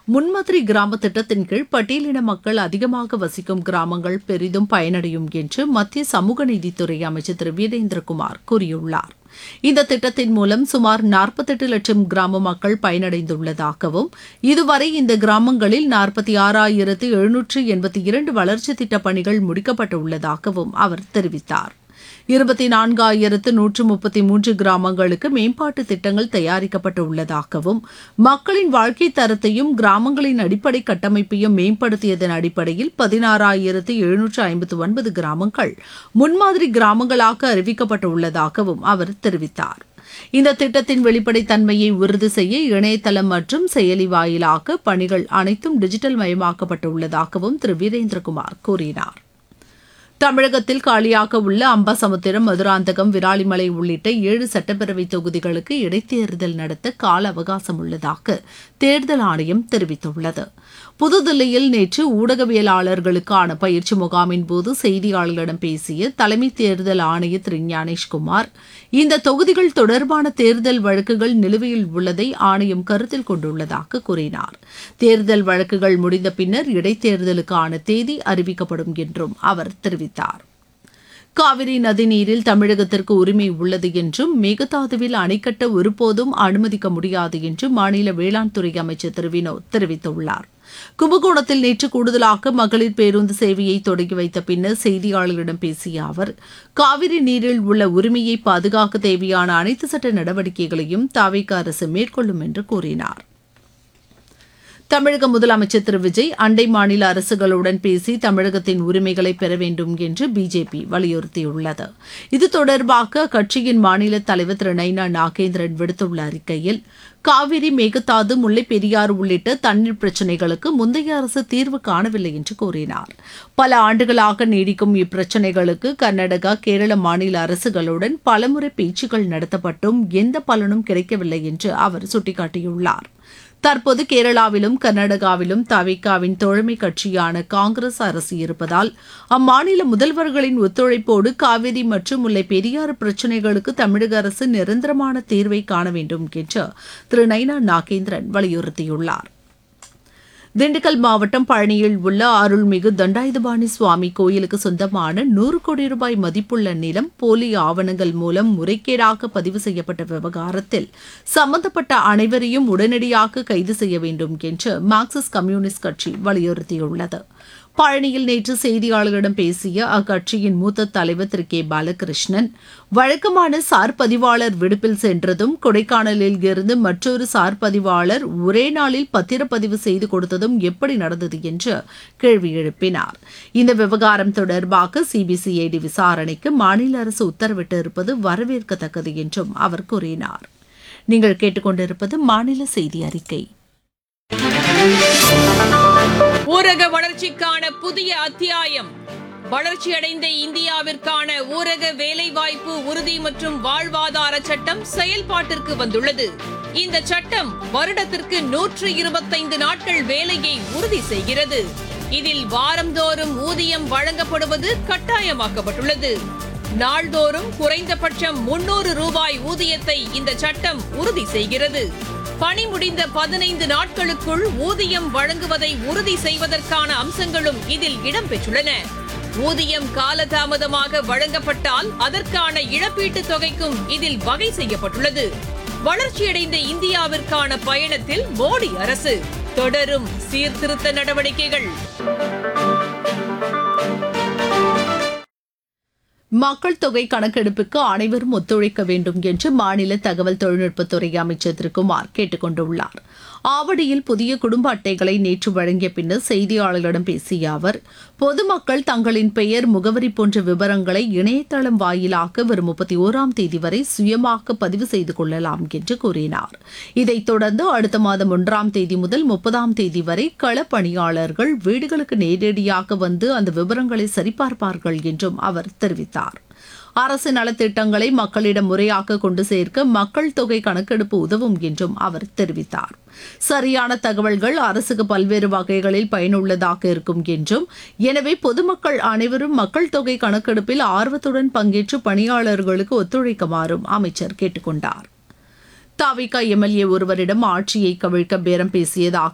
முன்மாதிரி கிராம திட்டத்தின் கீழ் பட்டியலின மக்கள் அதிகமாக வசிக்கும் கிராமங்கள் பெரிதும் பயனடையும் என்று மத்திய சமூக நீதித்துறை அமைச்சர் திரு வீரேந்திரகுமார் கூறியுள்ளார் இந்த திட்டத்தின் மூலம் சுமார் நாற்பத்தெட்டு லட்சம் கிராம மக்கள் பயனடைந்துள்ளதாகவும் இதுவரை இந்த கிராமங்களில் நாற்பத்தி ஆறாயிரத்து எழுநூற்று எண்பத்தி இரண்டு வளர்ச்சி திட்டப் பணிகள் முடிக்கப்பட்டுள்ளதாகவும் அவர் தெரிவித்தார் இருபத்தி நான்காயிரத்து நூற்று முப்பத்தி மூன்று கிராமங்களுக்கு மேம்பாட்டு திட்டங்கள் தயாரிக்கப்பட்டு உள்ளதாகவும் மக்களின் வாழ்க்கை தரத்தையும் கிராமங்களின் அடிப்படை கட்டமைப்பையும் மேம்படுத்தியதன் அடிப்படையில் பதினாறாயிரத்து எழுநூற்று ஐம்பத்து ஒன்பது கிராமங்கள் முன்மாதிரி கிராமங்களாக அறிவிக்கப்பட்டுள்ளதாகவும் அவர் தெரிவித்தார் இந்த திட்டத்தின் வெளிப்படைத்தன்மையை உறுதி செய்ய இணையதளம் மற்றும் செயலி வாயிலாக பணிகள் அனைத்தும் டிஜிட்டல் மயமாக்கப்பட்டுள்ளதாகவும் திரு வீரேந்திரகுமார் கூறினார் தமிழகத்தில் காலியாக உள்ள அம்பாசமுத்திரம் மதுராந்தகம் விராலிமலை உள்ளிட்ட ஏழு சட்டப்பேரவை தொகுதிகளுக்கு இடைத்தேர்தல் நடத்த கால அவகாசம் உள்ளதாக தேர்தல் ஆணையம் தெரிவித்துள்ளது புதுதில்லியில் நேற்று ஊடகவியலாளர்களுக்கான பயிற்சி முகாமின் போது செய்தியாளர்களிடம் பேசிய தலைமை தேர்தல் ஆணையர் திரு ஞானேஷ்குமார் இந்த தொகுதிகள் தொடர்பான தேர்தல் வழக்குகள் நிலுவையில் உள்ளதை ஆணையம் கருத்தில் கொண்டுள்ளதாக கூறினார் தேர்தல் வழக்குகள் முடிந்த பின்னர் இடைத்தேர்தலுக்கான தேதி அறிவிக்கப்படும் என்றும் அவர் தெரிவித்தார் காவிரி நதிநீரில் தமிழகத்திற்கு உரிமை உள்ளது என்றும் மேகதாதுவில் அணை கட்ட ஒருபோதும் அனுமதிக்க முடியாது என்று மாநில வேளாண் துறை அமைச்சர் திரு வினோத் தெரிவித்துள்ளார் கும்பகோணத்தில் நேற்று கூடுதலாக மகளிர் பேருந்து சேவையை தொடங்கி வைத்த பின்னர் செய்தியாளர்களிடம் பேசிய அவர் காவிரி நீரில் உள்ள உரிமையை பாதுகாக்க தேவையான அனைத்து சட்ட நடவடிக்கைகளையும் தாவேக அரசு மேற்கொள்ளும் என்று கூறினார் தமிழக முதலமைச்சர் திரு விஜய் அண்டை மாநில அரசுகளுடன் பேசி தமிழகத்தின் உரிமைகளை பெற வேண்டும் என்று பிஜேபி வலியுறுத்தியுள்ளது இது தொடர்பாக அக்கட்சியின் மாநில தலைவர் திரு நைனா நாகேந்திரன் விடுத்துள்ள அறிக்கையில் காவிரி மேகதாது முல்லைப் பெரியாறு உள்ளிட்ட தண்ணீர் பிரச்சினைகளுக்கு முந்தைய அரசு தீர்வு காணவில்லை என்று கூறினார் பல ஆண்டுகளாக நீடிக்கும் இப்பிரச்சினைகளுக்கு கர்நாடகா கேரள மாநில அரசுகளுடன் பலமுறை பேச்சுக்கள் நடத்தப்பட்டும் எந்த பலனும் கிடைக்கவில்லை என்று அவர் சுட்டிக்காட்டியுள்ளார் தற்போது கேரளாவிலும் கர்நாடகாவிலும் தவிகாவின் தோழமை கட்சியான காங்கிரஸ் அரசு இருப்பதால் அம்மாநில முதல்வர்களின் ஒத்துழைப்போடு காவிரி மற்றும் முல்லை பெரியாறு பிரச்சினைகளுக்கு தமிழக அரசு நிரந்தரமான தீர்வை காண வேண்டும் என்று திரு நைனா நாகேந்திரன் வலியுறுத்தியுள்ளார் திண்டுக்கல் மாவட்டம் பழனியில் உள்ள அருள்மிகு தண்டாயுதபாணி சுவாமி கோயிலுக்கு சொந்தமான நூறு கோடி ரூபாய் மதிப்புள்ள நிலம் போலி ஆவணங்கள் மூலம் முறைகேடாக பதிவு செய்யப்பட்ட விவகாரத்தில் சம்பந்தப்பட்ட அனைவரையும் உடனடியாக கைது செய்ய வேண்டும் என்று மார்க்சிஸ்ட் கம்யூனிஸ்ட் கட்சி வலியுறுத்தியுள்ளது பழனியில் நேற்று செய்தியாளர்களிடம் பேசிய அக்கட்சியின் மூத்த தலைவர் திரு கே பாலகிருஷ்ணன் வழக்கமான சார் பதிவாளர் விடுப்பில் சென்றதும் கொடைக்கானலில் இருந்து மற்றொரு சார் பதிவாளர் ஒரே நாளில் பத்திரப்பதிவு செய்து கொடுத்ததும் எப்படி நடந்தது என்று கேள்வி எழுப்பினார் இந்த விவகாரம் தொடர்பாக சிபிசிஐடி விசாரணைக்கு மாநில அரசு உத்தரவிட்டிருப்பது வரவேற்கத்தக்கது என்றும் அவர் கூறினார் நீங்கள் கேட்டுக்கொண்டிருப்பது மாநில செய்தி அறிக்கை ஊரக வளர்ச்சிக்கான புதிய அத்தியாயம் வளர்ச்சியடைந்த இந்தியாவிற்கான ஊரக வேலைவாய்ப்பு உறுதி மற்றும் வாழ்வாதார சட்டம் செயல்பாட்டிற்கு வந்துள்ளது இந்த சட்டம் வருடத்திற்கு நூற்று இருபத்தைந்து நாட்கள் வேலையை உறுதி செய்கிறது இதில் வாரந்தோறும் ஊதியம் வழங்கப்படுவது கட்டாயமாக்கப்பட்டுள்ளது நாள்தோறும் குறைந்தபட்சம் முன்னூறு ரூபாய் ஊதியத்தை இந்த சட்டம் உறுதி செய்கிறது பணி முடிந்த பதினைந்து நாட்களுக்குள் ஊதியம் வழங்குவதை உறுதி செய்வதற்கான அம்சங்களும் இதில் இடம்பெற்றுள்ளன ஊதியம் காலதாமதமாக வழங்கப்பட்டால் அதற்கான இழப்பீட்டுத் தொகைக்கும் இதில் வகை செய்யப்பட்டுள்ளது வளர்ச்சியடைந்த இந்தியாவிற்கான பயணத்தில் மோடி அரசு தொடரும் சீர்திருத்த நடவடிக்கைகள் மக்கள் தொகை கணக்கெடுப்புக்கு அனைவரும் ஒத்துழைக்க வேண்டும் என்று மாநில தகவல் தொழில்நுட்பத்துறை அமைச்சர் திரு குமார் கேட்டுக் கொண்டுள்ளார் ஆவடியில் புதிய குடும்ப அட்டைகளை நேற்று வழங்கிய பின்னர் செய்தியாளர்களிடம் பேசிய அவர் பொதுமக்கள் தங்களின் பெயர் முகவரி போன்ற விவரங்களை இணையதளம் வாயிலாக வரும் முப்பத்தி ஓராம் தேதி வரை சுயமாக பதிவு செய்து கொள்ளலாம் என்று கூறினார் இதைத் தொடர்ந்து அடுத்த மாதம் ஒன்றாம் தேதி முதல் முப்பதாம் தேதி வரை களப்பணியாளர்கள் வீடுகளுக்கு நேரடியாக வந்து அந்த விவரங்களை சரிபார்ப்பார்கள் என்றும் அவர் தெரிவித்தார் அரசு நலத்திட்டங்களை மக்களிடம் முறையாக கொண்டு சேர்க்க மக்கள் தொகை கணக்கெடுப்பு உதவும் என்றும் அவர் தெரிவித்தார் சரியான தகவல்கள் அரசுக்கு பல்வேறு வகைகளில் பயனுள்ளதாக இருக்கும் என்றும் எனவே பொதுமக்கள் அனைவரும் மக்கள் தொகை கணக்கெடுப்பில் ஆர்வத்துடன் பங்கேற்று பணியாளர்களுக்கு ஒத்துழைக்குமாறும் அமைச்சர் கேட்டுக்கொண்டார் தாவிக எம்எல்ஏ ஒருவரிடம் ஆட்சியை கவிழ்க்க பேரம் பேசியதாக